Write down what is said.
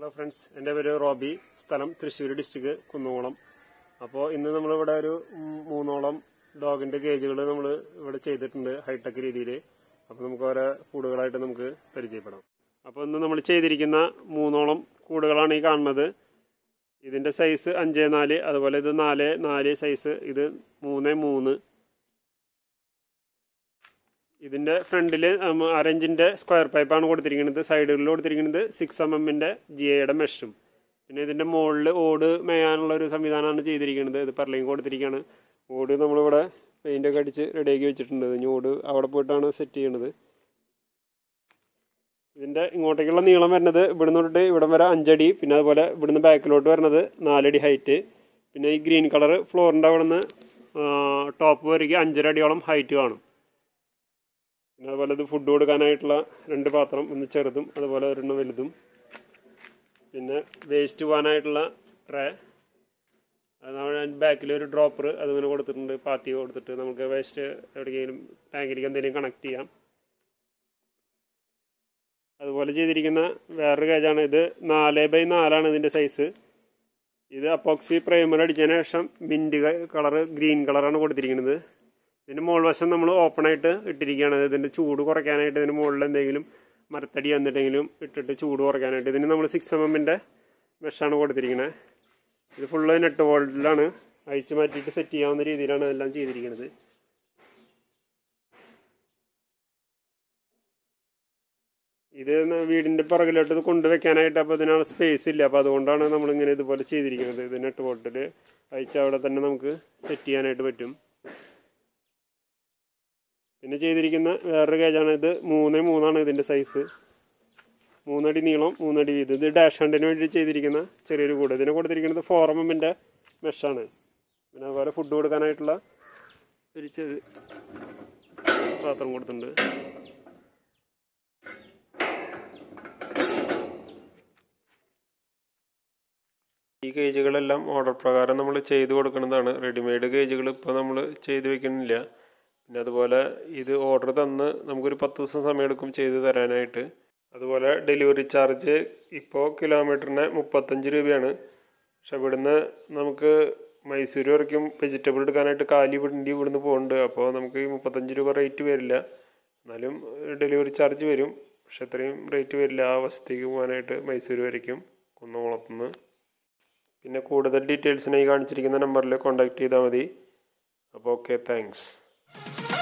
hello friends എൻ്റെ പേര് Robbie സ്ഥലം തൃശ്ശൂർ ഡിസ്ട്രിക്ട് കുന്നംകുളം അപ്പോൾ ഇന്ന് നമ്മളിവിടെ ഒരു ഉം, മൂന്നോളം ഡോഗിന്റെ കേജുകൾ നമ്മൾ ഇവിടെ ചെയ്തിട്ടുണ്ട് ഹൈടെക് രീതിയിൽ അപ്പോൾ നമുക്ക് ഓരോ കൂടുകളായിട്ട് നമുക്ക് പരിചയപ്പെടാം അപ്പോൾ ഇന്ന് നമ്മൾ ചെയ്തിരിക്കുന്ന മൂന്നോളം കൂടുകളാണ് ഈ കാണുന്നത് ഇതിന്റെ സൈസ് അഞ്ച് നാല് അതുപോലെ ഇത് നാല് നാല് സൈസ് ഇത് മൂന്ന് മൂന്ന് ഇതിന്റെ ഫ്രണ്ടിൽ അരഞ്ചിന്റെ സ്ക്വയർ പൈപ്പാണ് കൊടുത്തിരിക്കുന്നത് സൈഡുകളിൽ കൊടുത്തിരിക്കുന്നത് സിക്സ് എം എമ്മിന്റെ ജി എയുടെ മെഷും പിന്നെ ഇതിന്റെ മുകളിൽ ഓട് മേയാനുള്ള ഒരു സംവിധാനമാണ് ചെയ്തിരിക്കുന്നത് ഇത് പെർലിങ് കൊടുത്തിരിക്കുകയാണ് ഓട് നമ്മളിവിടെ പെയിന്റ് ഒക്കെ അടിച്ച് റെഡിയാക്കി വെച്ചിട്ടുണ്ട് ഇനി ഓട് അവിടെ പോയിട്ടാണ് സെറ്റ് ചെയ്യണത് ഇതിന്റെ ഇങ്ങോട്ടേക്കുള്ള നീളം വരുന്നത് ഇവിടുന്ന് തൊട്ട് ഇവിടം വരെ അഞ്ചടി പിന്നെ അതുപോലെ ഇവിടുന്ന് ബാക്കിലോട്ട് വരുന്നത് നാലടി ഹൈറ്റ് പിന്നെ ഈ ഗ്രീൻ കളർ ഫ്ലോറിന്റെ അവിടെ നിന്ന് ടോപ്പ് വരെയ്ക്ക് അഞ്ചര അടിയോളം ഹൈറ്റ് കാണും പിന്നെ അതുപോലെ ഇത് ഫുഡ് കൊടുക്കാനായിട്ടുള്ള രണ്ട് പാത്രം ഒന്ന് ചെറുതും അതുപോലെ ഒരെണ്ണം വലുതും പിന്നെ വേസ്റ്റ് പോകാനായിട്ടുള്ള ട്രേ അത് നമ്മൾ ബാക്കിൽ ഒരു ഡ്രോപ്പർ അതിങ്ങനെ കൊടുത്തിട്ടുണ്ട് പാത്തി കൊടുത്തിട്ട് നമുക്ക് വേസ്റ്റ് എവിടെയെങ്കിലും ടാങ്കിലേക്ക് എന്തെങ്കിലും കണക്ട് ചെയ്യാം അതുപോലെ ചെയ്തിരിക്കുന്ന വേറൊരു കേജാണ് ഇത് നാല് ബൈ നാലാണ് ഇതിൻ്റെ സൈസ് ഇത് അപ്പോക്സി പ്രൈമർ അടിച്ചതിന് ശേഷം മിൻറ്റ് കളർ ഗ്രീൻ കളറാണ് കൊടുത്തിരിക്കുന്നത് ഇതിന്റെ മുകൾ വശം നമ്മൾ ഓപ്പൺ ആയിട്ട് ഇട്ടിരിക്കുകയാണ് ഇതിന്റെ ചൂട് കുറയ്ക്കാനായിട്ട് ഇതിന്റെ മുകളിൽ എന്തെങ്കിലും മരത്തടി എന്നിട്ടെങ്കിലും ഇട്ടിട്ട് ചൂട് കുറയ്ക്കാനായിട്ട് ഇതിന് നമ്മൾ സിക്സ് എം എമ്മിന്റെ മെഷാണ് കൊടുത്തിരിക്കുന്നത് ഇത് ഫുള്ള് നെറ്റ് വോൾട്ടിലാണ് അഴിച്ചു മാറ്റിയിട്ട് സെറ്റ് ചെയ്യാവുന്ന രീതിയിലാണ് എല്ലാം ചെയ്തിരിക്കുന്നത് ഇത് ന- വീടിന്റെ പുറകിലോട്ട് ഇത് കൊണ്ടുവെക്കാനായിട്ട് അപ്പോൾ ഇതിനാണ് സ്പേസ് ഇല്ല അപ്പോൾ അതുകൊണ്ടാണ് നമ്മൾ ഇങ്ങനെ ഇതുപോലെ ചെയ്തിരിക്കുന്നത് ഇത് നെറ്റ് വോൾട്ടിൽ അയച്ച് അവിടെ തന്നെ നമുക്ക് സെറ്റ് ചെയ്യാനായിട്ട് പറ്റും പിന്നെ ചെയ്തിരിക്കുന്ന വേറൊരു കേജാണ് ഇത് മൂന്ന് മൂന്നാണ് ഇതിന്റെ സൈസ് മൂന്നടി നീളം മൂന്നടി വീതി ഇത് ഡാഷ് ഹണ്ടിന് വേണ്ടി ചെയ്തിരിക്കുന്ന ചെറിയൊരു കൂട് ഇതിന് കൊടുത്തിരിക്കുന്നത് ഫോർ എം എമ്മിന്റെ മെഷാണ് പിന്നെ അതുപോലെ ഫുഡ് കൊടുക്കാനായിട്ടുള്ള ഒരു ചെറിയ പാത്രം കൊടുത്തിട്ടുണ്ട് ഈ കേജുകളെല്ലാം ഓർഡർ പ്രകാരം നമ്മൾ ചെയ്ത് കൊടുക്കുന്നതാണ് റെഡിമെയ്ഡ് കേജുകൾ ഇപ്പോൾ നമ്മൾ ചെയ്ത് വെക്കുന്നില്ല പിന്നെ അതുപോലെ ഇത് ഓർഡർ തന്ന് നമുക്കൊരു പത്ത് ദിവസം സമയമെടുക്കും ചെയ്ത് തരാനായിട്ട് അതുപോലെ ഡെലിവറി ചാർജ് ഇപ്പോൾ കിലോമീറ്ററിന് മുപ്പത്തഞ്ച് രൂപയാണ് പക്ഷെ ഇവിടുന്ന് നമുക്ക് മൈസൂർ വരയ്ക്കും വെജിറ്റബിൾ എടുക്കാനായിട്ട് കാലി വണ്ടി ഇവിടുന്ന് പോകുന്നുണ്ട് അപ്പോൾ നമുക്ക് ഈ മുപ്പത്തഞ്ച് രൂപ റേറ്റ് വരില്ല എന്നാലും ഡെലിവറി ചാർജ് വരും പക്ഷെ അത്രയും റേറ്റ് വരില്ല ആ വശത്തേക്ക് പോകാനായിട്ട് മൈസൂർ വരയ്ക്കും കുന്നംകുളത്തുനിന്ന് പിന്നെ കൂടുതൽ ഡീറ്റെയിൽസിനായി കാണിച്ചിരിക്കുന്ന നമ്പറിൽ കോൺടാക്ട് ചെയ്താൽ മതി അപ്പോൾ ഓക്കെ താങ്ക്സ്